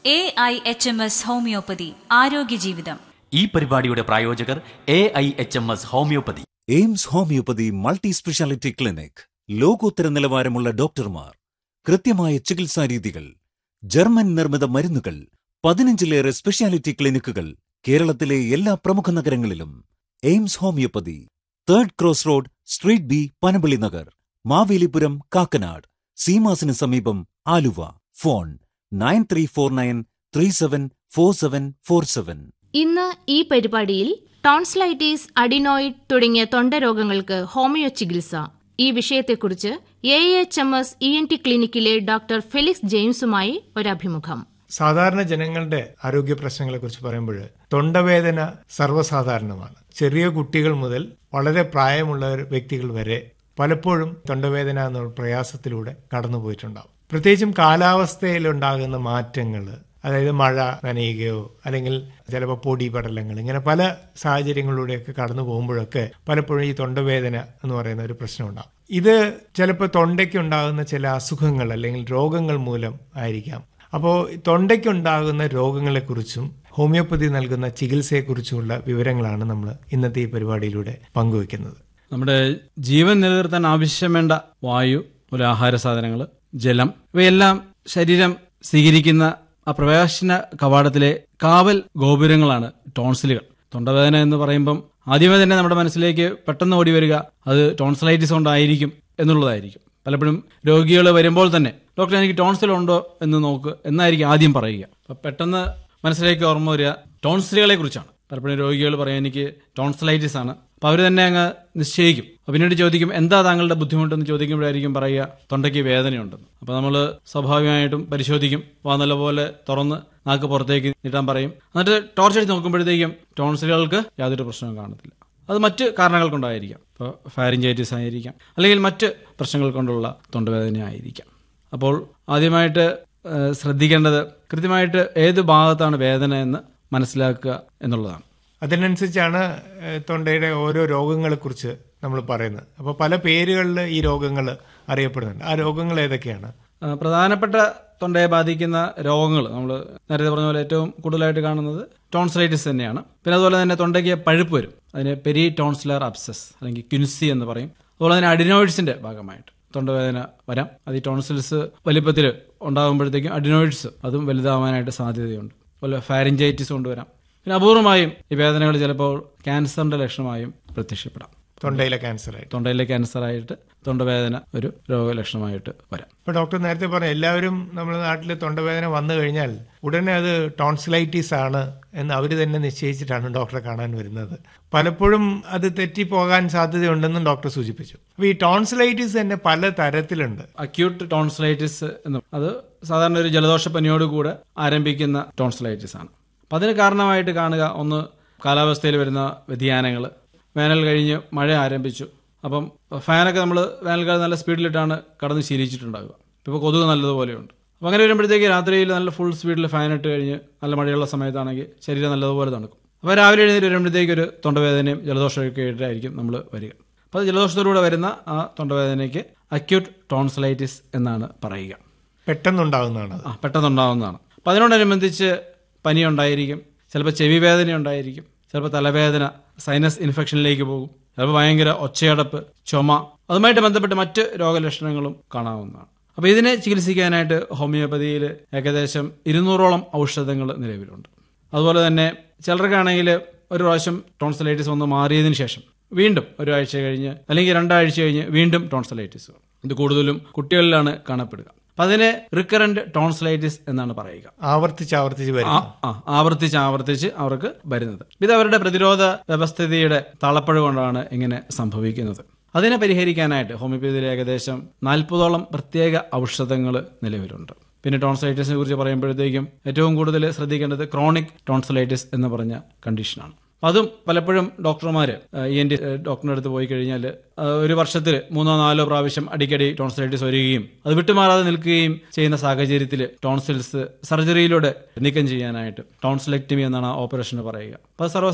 A I H M S homoeopathy ആരോഗ്യ ജീവിതം ഈ പരിപാടിയുടെ പ്രായോജകർ A I H M S homoeopathy Aims homoeopathy multi speciality clinic ലോകോത്തര നിലവാരമുള്ള ഡോക്ടർമാർ കൃത്യമായ ചികിത്സാ രീതികൾ ജർമ്മൻ നിർമ്മിത മരുന്നുകൾ പതിനഞ്ചിലേറെ സ്പെഷ്യാലിറ്റി ക്ലിനിക്കുകൾ കേരളത്തിലെ എല്ലാ പ്രമുഖ നഗരങ്ങളിലും Aims homoeopathy third cross road street B Panampilly Nagar Mavelipuram Kakkanad സീമാസിന് സമീപം Aluva phone nine three four nine three seven four seven four seven ഇന്ന് ഈ പരിപാടിയിൽ ടോൺസ്ലൈറ്റീസ് അഡിനോയിഡ് തുടങ്ങിയ തൊണ്ടരോഗങ്ങൾക്ക് ഹോമിയോ ചികിത്സ ഈ വിഷയത്തെക്കുറിച്ച് A H M S E N T ക്ലിനിക്കിലെ ഡോക്ടർ ഫെലിക്സ് ജെയിംസുമായി ഒരഭിമുഖം സാധാരണ ജനങ്ങളുടെ ആരോഗ്യ പ്രശ്നങ്ങളെ കുറിച്ച് പറയുമ്പോൾ തൊണ്ടവേദന സർവ്വസാധാരണമാണ് ചെറിയ കുട്ടികൾ മുതൽ വളരെ പ്രായമുള്ള വ്യക്തികൾ വരെ പലപ്പോഴും തൊണ്ടവേദന എന്ന പ്രയാസത്തിലൂടെ കടന്നു പോയിട്ടുണ്ടാവും പ്രത്യേകിച്ചും കാലാവസ്ഥയിലുണ്ടാകുന്ന മാറ്റങ്ങൾ അതായത് മഴ നനയുകയോ അല്ലെങ്കിൽ ചിലപ്പോൾ പൊടി പടലങ്ങൾ ഇങ്ങനെ പല സാഹചര്യങ്ങളിലൂടെയൊക്കെ കടന്നു പോകുമ്പോഴൊക്കെ പലപ്പോഴും ഈ തൊണ്ടവേദന എന്ന് പറയുന്ന ഒരു പ്രശ്നമുണ്ടാകും ഇത് ചിലപ്പോൾ തൊണ്ടയ്ക്കുണ്ടാകുന്ന ചില അസുഖങ്ങൾ അല്ലെങ്കിൽ രോഗങ്ങൾ മൂലം ആയിരിക്കാം അപ്പോൾ തൊണ്ടയ്ക്കുണ്ടാകുന്ന രോഗങ്ങളെക്കുറിച്ചും ഹോമിയോപ്പതി നൽകുന്ന ചികിത്സയെക്കുറിച്ചുമുള്ള വിവരങ്ങളാണ് നമ്മൾ ഇന്നത്തെ ഈ പരിപാടിയിലൂടെ പങ്കുവയ്ക്കുന്നത് നമ്മുടെ ജീവൻ നിലനിർത്താൻ ആവശ്യം വേണ്ട വായു അതുപോലെ ആഹാര സാധനങ്ങൾ ജലം ഇവയെല്ലാം ശരീരം സ്വീകരിക്കുന്ന ആ പ്രവേശന കവാടത്തിലെ കാവൽ ഗോപുരങ്ങളാണ് ടോൺസിലുകൾ തൊണ്ടവേദന എന്ന് പറയുമ്പം ആദ്യമേ തന്നെ നമ്മുടെ മനസ്സിലേക്ക് പെട്ടെന്ന് ഓടി വരിക അത് ടോൺസിലൈറ്റിസ് കൊണ്ടായിരിക്കും എന്നുള്ളതായിരിക്കും പലപ്പോഴും രോഗികൾ വരുമ്പോൾ തന്നെ ഡോക്ടർ എനിക്ക് ടോൺസിൽ ഉണ്ടോ എന്ന് നോക്ക് എന്നായിരിക്കും ആദ്യം പറയുക അപ്പം പെട്ടെന്ന് മനസ്സിലേക്ക് ഓർമ്മ വരിക ടോൺസിലുകളെ കുറിച്ചാണ് പലപ്പോഴും രോഗികൾ പറയാം എനിക്ക് ടോൺസിലൈറ്റിസ് ആണ് അപ്പോൾ അവർ തന്നെ അങ്ങ് നിശ്ചയിക്കും അപ്പോൾ പിന്നീട് ചോദിക്കും എന്താ താങ്കളുടെ ബുദ്ധിമുട്ടെന്ന് ചോദിക്കുമ്പോഴായിരിക്കും പറയുക തൊണ്ടയ്ക്ക് വേദനയുണ്ടെന്ന് അപ്പോൾ നമ്മൾ സ്വാഭാവികമായിട്ടും പരിശോധിക്കും വാ നല്ലപോലെ തുറന്ന് നാക്ക് പുറത്തേക്ക് നീട്ടാൻ പറയും എന്നിട്ട് ടോർച്ച് അടിച്ച് നോക്കുമ്പോഴത്തേക്കും ടോൺസിലുകൾക്ക് യാതൊരു പ്രശ്നവും കാണത്തില്ല അത് മറ്റ് കാരണങ്ങൾ കൊണ്ടായിരിക്കാം ഇപ്പോൾ ഫാരിഞ്ചൈറ്റിസ് ആയിരിക്കാം അല്ലെങ്കിൽ മറ്റ് പ്രശ്നങ്ങൾ കൊണ്ടുള്ള തൊണ്ടവേദന ആയിരിക്കാം അപ്പോൾ ആദ്യമായിട്ട് ഏഹ്, ശ്രദ്ധിക്കേണ്ടത് കൃത്യമായിട്ട് ഏത് ഭാഗത്താണ് വേദന എന്ന് മനസ്സിലാക്കുക എന്നുള്ളതാണ് അതിനനുസരിച്ചാണ് ഏഹ്, തൊണ്ടയുടെ ഓരോ രോഗങ്ങളെക്കുറിച്ച് നമ്മൾ പറയുന്നത് അപ്പോൾ പല പേരുകളിൽ ഈ രോഗങ്ങൾ അറിയപ്പെടുന്നുണ്ട് ആ രോഗങ്ങൾ ഏതൊക്കെയാണ് ആ, പ്രധാനപ്പെട്ട തൊണ്ടയെ ബാധിക്കുന്ന രോഗങ്ങൾ നമ്മൾ നേരത്തെ പറഞ്ഞ പോലെ ഏറ്റവും കൂടുതലായിട്ട് കാണുന്നത് ടോൺസിലൈറ്റിസ് തന്നെയാണ് പിന്നെ അതുപോലെ തന്നെ തൊണ്ടയ്ക്ക് പഴുപ്പ് വരും അതിന് പെരി ടോൺസിലർ അബ്സസ് അല്ലെങ്കിൽ ക്യുൻസി എന്ന് പറയും അതുപോലെ തന്നെ അഡിനോയിഡ്സിന്റെ ഭാഗമായിട്ട് തൊണ്ടവേദന വരാം അത് ഈ ടോൺസിൽസ് വലിപ്പത്തിൽ ഉണ്ടാകുമ്പോഴത്തേക്കും അഡിനോയിഡ്സ് അതും വലുതാവാനായിട്ട് സാധ്യതയുണ്ട് അതുപോലെ ഫാരിഞ്ചൈറ്റിസ് കൊണ്ടുവരാം പിന്നെ അപൂർവമായും ഈ വേദനകൾ ചിലപ്പോൾ ക്യാൻസറിന്റെ ലക്ഷണമായും പ്രത്യക്ഷപ്പെടാം തൊണ്ടയിലെ ക്യാൻസർ ആയിട്ട് തൊണ്ടയിലെ ക്യാൻസറായിട്ട് തൊണ്ടവേദന ഒരു രോഗലക്ഷണമായിട്ട് വരാം ഇപ്പോൾ ഡോക്ടർ നേരത്തെ പറഞ്ഞു എല്ലാവരും നമ്മുടെ നാട്ടിൽ തൊണ്ടവേദന വന്നു കഴിഞ്ഞാൽ ഉടനെ അത് ടോൺസിലൈറ്റിസ് ആണ് എന്ന് അവർ തന്നെ നിശ്ചയിച്ചിട്ടാണ് ഡോക്ടറെ കാണാൻ വരുന്നത് പലപ്പോഴും അത് തെറ്റിപ്പോകാൻ സാധ്യതയുണ്ടെന്നും ഡോക്ടർ സൂചിപ്പിച്ചു അപ്പോൾ ഈ ടോൺസിലൈറ്റിസ് തന്നെ പല തരത്തിലുണ്ട് അക്യൂട്ട് ടോൺസിലൈറ്റിസ് എന്ന് അത് സാധാരണ ഒരു ജലദോഷ പനിയോട് കൂടെ ആരംഭിക്കുന്ന ടോൺസിലൈറ്റിസ് ആണ് അപ്പം അതിന് കാരണമായിട്ട് കാണുക ഒന്ന് കാലാവസ്ഥയിൽ വരുന്ന വ്യതിയാനങ്ങൾ വേനൽ കഴിഞ്ഞ് മഴ ആരംഭിച്ചു അപ്പം ഫാനൊക്കെ നമ്മൾ വേനൽക്കാലം നല്ല സ്പീഡിലിട്ടാണ് കടന്ന് ശീലിച്ചിട്ടുണ്ടാവുക ഇപ്പോൾ കൊതുക് നല്ലതുപോലെയുണ്ട് അപ്പം അങ്ങനെ വരുമ്പോഴത്തേക്ക് രാത്രിയിൽ നല്ല ഫുൾ സ്പീഡിൽ ഫാൻ ഇട്ട് കഴിഞ്ഞ് നല്ല മഴയുള്ള സമയത്താണെങ്കിൽ ശരീരം നല്ലതുപോലെ തണുക്കും അപ്പോൾ രാവിലെ എഴുന്നേറ്റ് വരുമ്പോഴത്തേക്ക് ഒരു തൊണ്ടവേദനയും ജലദോഷമൊക്കെ ആയിട്ടായിരിക്കും നമ്മൾ വരിക അപ്പോൾ അത് ജലദോഷത്തിലൂടെ വരുന്ന ആ തൊണ്ടവേദനയ്ക്ക് അക്യൂട്ട് ടോൺസിലൈറ്റിസ് എന്നാണ് പറയുക പെട്ടെന്നുണ്ടാകുന്നതാണ് അത് ആ പെട്ടെന്നുണ്ടാവുന്നതാണ് അപ്പം അതിനോടനുബന്ധിച്ച് പനി ഉണ്ടായിരിക്കും ചിലപ്പോൾ ചെവി വേദന ഉണ്ടായിരിക്കും ചിലപ്പോൾ തലവേദന സൈനസ് ഇൻഫെക്ഷനിലേക്ക് പോകും ചിലപ്പോൾ ഭയങ്കര ഒച്ചയടപ്പ് ചുമ അതുമായിട്ട് ബന്ധപ്പെട്ട് മറ്റ് രോഗലക്ഷണങ്ങളും കാണാവുന്നതാണ് അപ്പോൾ ഇതിനെ ചികിത്സിക്കാനായിട്ട് ഹോമിയോപ്പതിയിൽ ഏകദേശം ഇരുന്നൂറോളം ഔഷധങ്ങൾ നിലവിലുണ്ട് അതുപോലെ തന്നെ ചിലർക്കാണെങ്കിൽ ഒരു പ്രാവശ്യം ടോൺസലൈറ്റിസ് വന്ന് മാറിയതിന് ശേഷം വീണ്ടും ഒരാഴ്ച കഴിഞ്ഞ് അല്ലെങ്കിൽ രണ്ടാഴ്ച കഴിഞ്ഞ് വീണ്ടും ടോൺസലൈറ്റിസ് വരും. ഇത് കൂടുതലും കുട്ടികളിലാണ് കാണപ്പെടുക അപ്പം അതിനെ റിക്കറന്റ് ടോൺസലൈറ്റിസ് എന്നാണ് പറയുക ആവർത്തിച്ച് ആവർത്തിച്ച് ആ, വരും ആ, ആവർത്തിച്ച് ആവർത്തിച്ച് അവർക്ക് വരുന്നത് ഇത് അവരുടെ പ്രതിരോധ വ്യവസ്ഥിതിയുടെ തളപ്പഴ കൊണ്ടാണ് ഇങ്ങനെ സംഭവിക്കുന്നത് അതിനെ പരിഹരിക്കാനായിട്ട് ഹോമിയോപ്പതിയിൽ ഏകദേശം നാൽപ്പതോളം പ്രത്യേക ഔഷധങ്ങൾ നിലവിലുണ്ട് പിന്നെ ടോൺസലൈറ്റിസിനെ കുറിച്ച് പറയുമ്പോഴത്തേക്കും ഏറ്റവും കൂടുതൽ ശ്രദ്ധിക്കേണ്ടത് ക്രോണിക് ടോൺസലൈറ്റിസ് എന്ന് പറഞ്ഞ കണ്ടീഷനാണ് അതും പലപ്പോഴും ഡോക്ടർമാർ ഇ എൻ ടി ഡോക്ടറിൻ്റെ അടുത്ത് പോയി കഴിഞ്ഞാൽ ഒരു വർഷത്തിൽ മൂന്നോ നാലോ പ്രാവശ്യം അടിക്കടി ടോൺസിലൈറ്റിസ് വരികയും അത് വിട്ടുമാറാതെ നിൽക്കുകയും ചെയ്യുന്ന സാഹചര്യത്തിൽ ടോൺസിൽസ് സർജറിയിലൂടെ നീക്കം ചെയ്യാനായിട്ട് ടോൺസിലെക്ടമി എന്നാണ് ആ ഓപ്പറേഷന് പറയുക അപ്പോൾ സർവ്വ